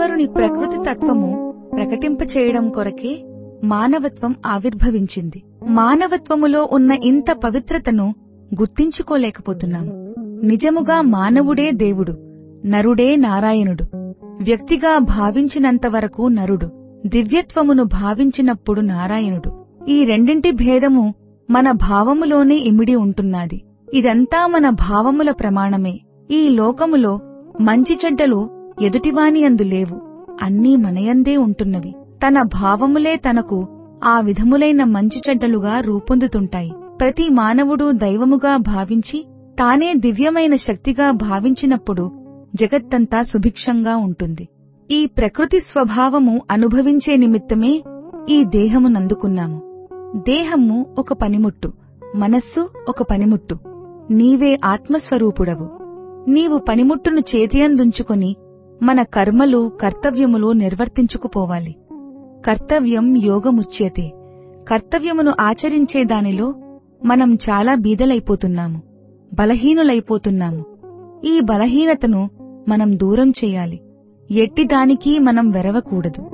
ఈశ్వరుని ప్రకృతి తత్వము ప్రకటింపచేయడం కొరకే మానవత్వం ఆవిర్భవించింది మానవత్వములో ఉన్న ఇంత పవిత్రతను గుర్తించుకోలేకపోతున్నాము నిజముగా మానవుడే దేవుడు నరుడే నారాయణుడు వ్యక్తిగా భావించినంతవరకు నరుడు దివ్యత్వమును భావించినప్పుడు నారాయణుడు ఈ రెండింటి భేదము మన భావములోనే ఇమిడి ఉంటున్నది ఇదంతా మన భావముల ప్రమాణమే ఈ లోకములో మంచి చెడ్డలు ఎదుటివాని అందు లేవు అన్నీ మనయందే ఉంటున్నవి తన భావములే తనకు ఆ విధములైన మంచి చెడ్డలుగా రూపొందుతుంటాయి ప్రతి మానవుడు దైవముగా భావించి తానే దివ్యమైన శక్తిగా భావించినప్పుడు జగత్తంతా సుభిక్షంగా ఉంటుంది ఈ ప్రకృతి స్వభావము అనుభవించే నిమిత్తమే ఈ దేహమునందుకున్నాము దేహము ఒక పనిముట్టు మనస్సు ఒక పనిముట్టు నీవే ఆత్మస్వరూపుడవు నీవు పనిముట్టును చేతియందుంచుకొని మన కర్మలు కర్తవ్యములు నిర్వర్తించుకుపోవాలి కర్తవ్యం యోగముచ్యతే కర్తవ్యమును ఆచరించే దానిలో మనం చాలా బీదలైపోతున్నాము బలహీనులైపోతున్నాము ఈ బలహీనతను మనం దూరం చేయాలి ఎట్టిదానికి మనం వెరవకూడదు